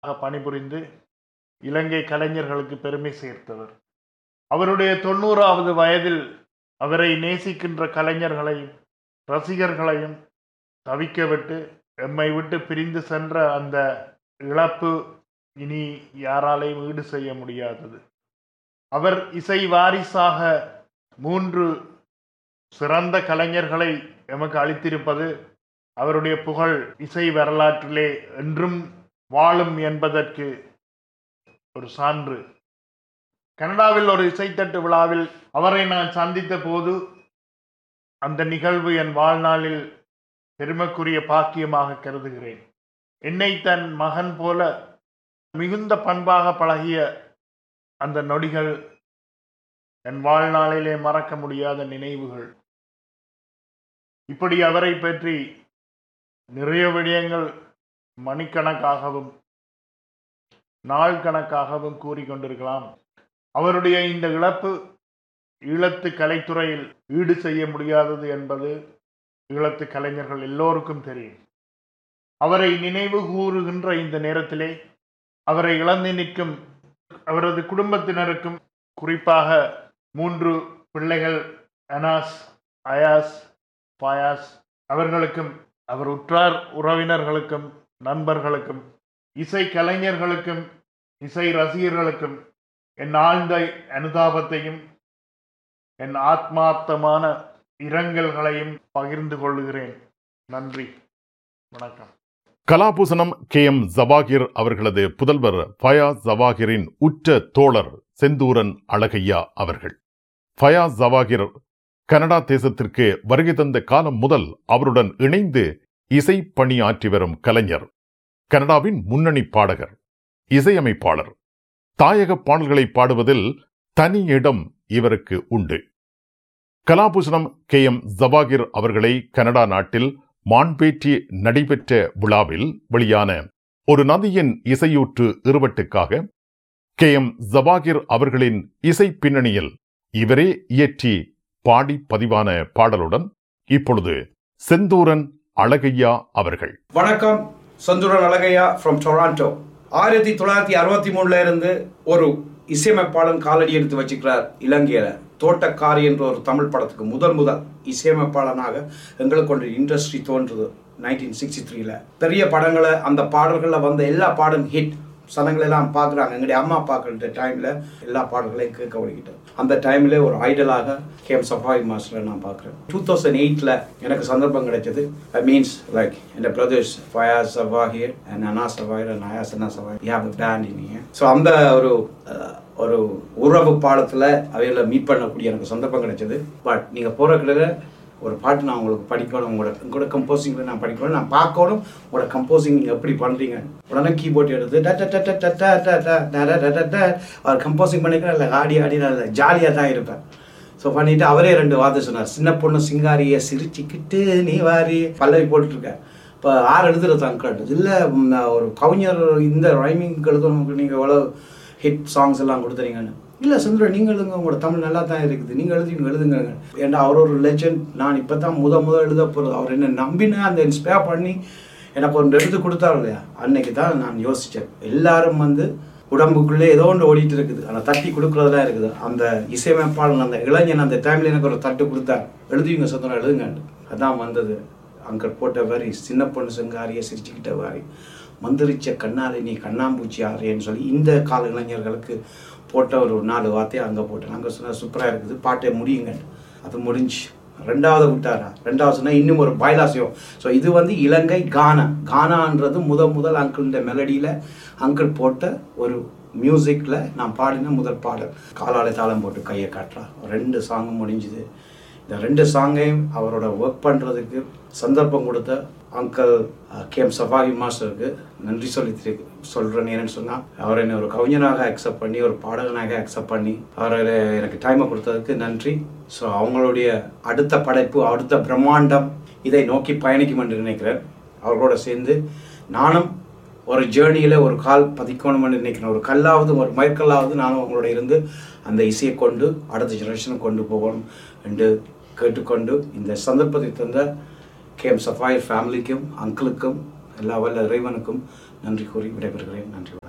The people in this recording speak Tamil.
பணிபுரிந்து இலங்கை கலைஞர்களுக்கு பெருமை சேர்த்தவர் அவருடைய தொண்ணூறாவது வயதில் அவரை நேசிக்கின்ற கலைஞர்களையும் ரசிகர்களையும் தவிக்க விட்டு எம்மை விட்டு பிரிந்து சென்ற அந்த இழப்பு இனி யாராலையும் ஈடு செய்ய முடியாதது அவர் இசை வாரிசாக மூன்று சிறந்த கலைஞர்களை எமக்கு அளித்திருப்பது அவருடைய புகழ் இசை வரலாற்றிலே என்றும் வாழும் என்பதற்கு ஒரு சான்று கனடாவில் ஒரு இசைத்தட்டு விழாவில் அவரை நான் சந்தித்த போது அந்த நிகழ்வு என் வாழ்நாளில் பெருமைக்குரிய பாக்கியமாக கருதுகிறேன் என்னை தன் மகன் போல மிகுந்த பண்பாக பழகிய அந்த நொடிகள் என் வாழ்நாளிலே மறக்க முடியாத நினைவுகள் இப்படி அவரை பற்றி நிறைய விடயங்கள் மணிக்கணக்காகவும் நாள் கணக்காகவும் கூறிக்கொண்டிருக்கலாம் அவருடைய இந்த இழப்பு ஈழத்து கலைத்துறையில் ஈடு செய்ய முடியாதது என்பது ஈழத்து கலைஞர்கள் எல்லோருக்கும் தெரியும் அவரை நினைவு கூறுகின்ற இந்த நேரத்திலே அவரை இழந்து நிற்கும் அவரது குடும்பத்தினருக்கும் குறிப்பாக மூன்று பிள்ளைகள் அனாஸ் அயாஸ் பாயாஸ் அவர்களுக்கும் அவர் உற்றார் உறவினர்களுக்கும் நண்பர்களுக்கும் இசை கலைஞர்களுக்கும் இசை ரசிகர்களுக்கும் என் ஆழ்ந்த அனுதாபத்தையும் என் ஆத்மார்த்தமான இரங்கல்களையும் பகிர்ந்து கொள்ளுகிறேன் நன்றி வணக்கம் கலாபூசணம் கே எம் ஜவாகிர் அவர்களது புதல்வர் ஃபயாஸ் ஜவாகிரின் உற்ற தோழர் செந்தூரன் அழகையா அவர்கள் ஃபயாஸ் ஜவாகிர் கனடா தேசத்திற்கு வருகை தந்த காலம் முதல் அவருடன் இணைந்து இசை பணியாற்றி வரும் கலைஞர் கனடாவின் முன்னணி பாடகர் இசையமைப்பாளர் தாயக பாடல்களை பாடுவதில் தனி இடம் இவருக்கு உண்டு கலாபூஷணம் கே எம் ஜவாகிர் அவர்களை கனடா நாட்டில் மான்பேற்றி நடைபெற்ற விழாவில் வெளியான ஒரு நதியின் இசையூற்று இருவட்டுக்காக கே எம் ஜவாகிர் அவர்களின் இசை பின்னணியில் இவரே இயற்றி பாடி பதிவான பாடலுடன் இப்பொழுது செந்தூரன் அழகையா அவர்கள் வணக்கம் சந்துரன் அழகையா ஃப்ரம் டொராண்டோ ஆயிரத்தி தொள்ளாயிரத்தி அறுபத்தி மூணுல இருந்து ஒரு இசையமைப்பாளன் காலடி எடுத்து வச்சுக்கிறார் இலங்கையில தோட்டக்காரி என்ற ஒரு தமிழ் படத்துக்கு முதல் முதல் இசையமைப்பாளனாக எங்களுக்கு ஒரு இண்டஸ்ட்ரி தோன்றுது நைன்டீன் சிக்ஸ்டி த்ரீல பெரிய படங்களை அந்த பாடல்களில் வந்த எல்லா பாடும் ஹிட் சனங்கள் எல்லாம் பார்க்குறாங்க எங்களுடைய அம்மா பார்க்குற டைமில் எல்லா பாடல்களையும் கேட்க வழிகிட்டோம் அந்த டைமில் ஒரு ஐடலாக கேம் சஃபாய் மாஸ்டரை நான் பார்க்குறேன் டூ தௌசண்ட் எயிட்டில் எனக்கு சந்தர்ப்பம் கிடைச்சது ஐ மீன்ஸ் லைக் என் brothers Fayas Sawahir and Ana Sawahir and Ayas அண்ணா சவாஹிர் யா பேண்ட் இனிய ஸோ அந்த ஒரு அஹ், ஒரு உறவு பாடத்தில் அவையில் மீட் பண்ணக்கூடிய எனக்கு சந்தர்ப்பம் கிடைச்சது பட் நீங்கள் போகிற கிடையாது ஒரு பாட்டு நான் உங்களுக்கு படிக்கணும் உங்களோட உங்களோட கம்போசிங்கில் நான் படிக்கணும் நான் பார்க்கணும் உங்களோட கம்போசிங் நீங்கள் எப்படி பண்ணுறீங்க உடனே கீபோர்ட் எடுத்து ட ட ட ட ட ட ட ட ட ட ட ட ட அவர் கம்போசிங் பண்ணிக்கிறேன் இல்லை ஆடி ஆடி நான் ஜாலியாக தான் இருப்பேன் ஸோ பண்ணிட்டு அவரே ரெண்டு வார்த்தை சொன்னார் சின்ன பொண்ணு சிங்காரியை சிரிச்சுக்கிட்டு நீ வாரி பல்லவி போட்டுருக்க இப்போ ஆறு எழுதுறது அங்கிள் இல்லை ஒரு கவிஞர் இந்த ரைமிங் எழுதணும் நீங்கள் எவ்வளோ ஹிட் சாங்ஸ் எல்லாம் கொடுத்துறீங்கன்னு இல்லை சுந்தரம் நீங்கள் எழுதுங்க உங்களோட தமிழ் நல்லா தான் இருக்குது நீங்கள் எழுதி எழுதுங்க ஏன்னா அவர் ஒரு லெஜண்ட் நான் இப்போ தான் முத முத எழுத போகிறது அவர் என்ன நம்பின அந்த இன்ஸ்பயர் பண்ணி எனக்கு ஒன்று எழுதி கொடுத்தாரு இல்லையா அன்னைக்கு தான் நான் யோசித்தேன் எல்லாரும் வந்து உடம்புக்குள்ளே ஏதோ ஒன்று ஓடிட்டு இருக்குது அந்த தட்டி கொடுக்குறதெல்லாம் இருக்குது அந்த இசையமைப்பாளன் அந்த இளைஞன் அந்த டைமில் எனக்கு ஒரு தட்டு கொடுத்தார் எழுதுவீங்க சுந்தரம் எழுதுங்க அதான் வந்தது அங்கே போட்ட வரி சின்ன பொண்ணு செங்காரியை சிரிச்சுக்கிட்ட வாரி மந்திரிச்ச கண்ணாலே நீ கண்ணாம்பூச்சி ஆறியன்னு சொல்லி இந்த கால இளைஞர்களுக்கு போட்ட ஒரு நாலு வார்த்தையை அங்கே போட்டேன் அங்கே சொன்னால் சூப்பராக இருக்குது பாட்டை முடியுங்க அது முடிஞ்சு ரெண்டாவது விட்டாரா ரெண்டாவது சொன்னால் இன்னும் ஒரு பாய்லாசியம் ஸோ இது வந்து இலங்கை கானா கானான்றது முத முதல் அங்கிள் மெலடியில் அங்கிள் போட்ட ஒரு மியூசிக்கில் நான் பாடின முதல் பாடல் காலாலை தாளம் போட்டு கையை காட்டுறா ரெண்டு சாங்கும் முடிஞ்சுது இந்த ரெண்டு சாங்கையும் அவரோட ஒர்க் பண்ணுறதுக்கு சந்தர்ப்பம் கொடுத்த அங்கிள் கேம் சஃபாவி மாஸ்டருக்கு நன்றி சொல்லி திரு- சொல்றேன் என்னன்னு சொன்னால் அவர் என்னை ஒரு கவிஞனாக அக்செப்ட் பண்ணி ஒரு பாடகனாக அக்செப்ட் பண்ணி அவர் எனக்கு டைமை கொடுத்ததுக்கு நன்றி ஸோ அவங்களுடைய அடுத்த படைப்பு அடுத்த பிரம்மாண்டம் இதை நோக்கி பயணிக்கும் என்று நினைக்கிறேன் அவர்களோட சேர்ந்து நானும் ஒரு ஜேர்னியில் ஒரு கால் பதிக்கணும்னு நினைக்கிறேன் ஒரு கல்லாவது ஒரு மயக்கல்லாவது நானும் அவங்களோட இருந்து அந்த இசையை கொண்டு அடுத்த ஜெனரேஷனுக்கு கொண்டு போகணும் என்று கேட்டுக்கொண்டு இந்த சந்தர்ப்பத்தை தந்த கேஎம் சஃபாயர் ஃபேமிலிக்கும் அங்கிளுக்கும் எல்லா வல்ல இறைவனுக்கும் நன்றி கூறி விடைபெறுகிறேன் நன்றி